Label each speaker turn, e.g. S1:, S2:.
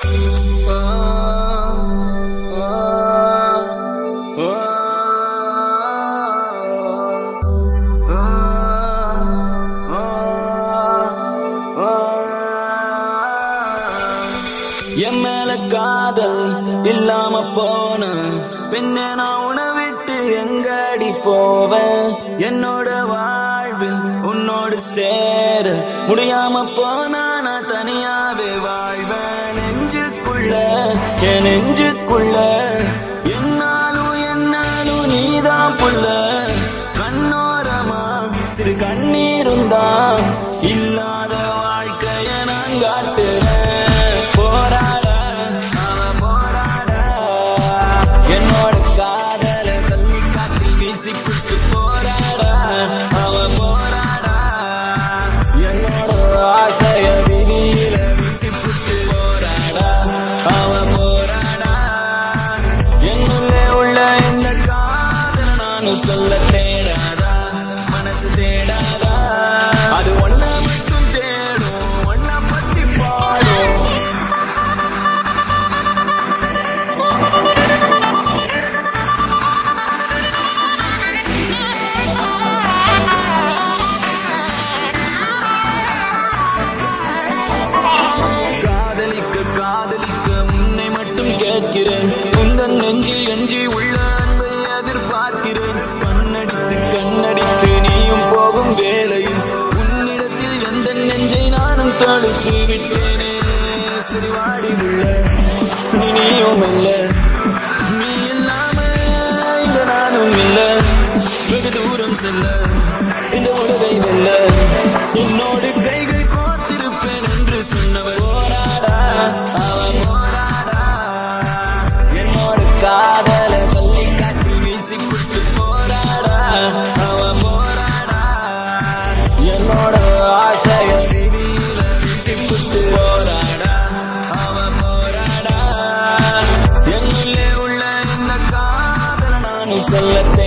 S1: என் மேல காதல் இல்லாம போன பின்ன நான் உன்னை விட்டு எங்கடி போவேன் என்னோட வாழ்வு உன்னோடு சேர முடியாம போனா நான் தனியாவே வாழ்வேன் நெஞ்சுக்குள்ள என் நெஞ்சுக்குள்ள என்னாலும் என்னாலும் நீதான் புள்ள கண்ணோரமா சிறு கண்ணீரும் தான் இல்லாத வாழ்க்கைய நான் காட்டுறேன் போராட அவன் போராட என்னோட காதல தள்ளி காட்டில் வீசி குத்து போராட அவன் போராட என்னோட ஆசைய விதியில வீசி குத்து போராட அவன் போராட என்னுள்ளே உள்ள இந்த காதல நானும் சொல்ல தேடாதா மனசு தேடாதா அது ஒன்ன மட்டும் தேடும் ஒன்ன பத்தி பாடும் காதலிக்க காதலிக்க உன்னை மட்டும் கேட்கிறேன் உந்தன் நெஞ்சில் எஞ்சி உள்ள அன்பை எதிர்பார்க்கிறேன் கண்ணடித்து கண்ணடித்து நீயும் போகும் வேளையில் உன்னிடத்தில் எந்த நெஞ்சை நானும் தடுத்து விட்டேனே சரி வாடி உள்ள நீ நீயும் இல்ல நீ இல்லாம இங்க நானும் இல்ல வெகு தூரம் செல்ல இந்த உலகை வெல்ல என்னோடு கைகள் கோர்த்திருப்பேன் என்று சொன்னவர் போராடா அவன் போராடா என்னோட காதல பள்ளி காற்றில் வீசி குட்டு போராடா அவன் போராடா என்னோட ஆசைய விதியில வீசி குட்டு போராடா அவன் போராடா என்னுள்ளே உள்ள இந்த காதல நானும் சொல்ல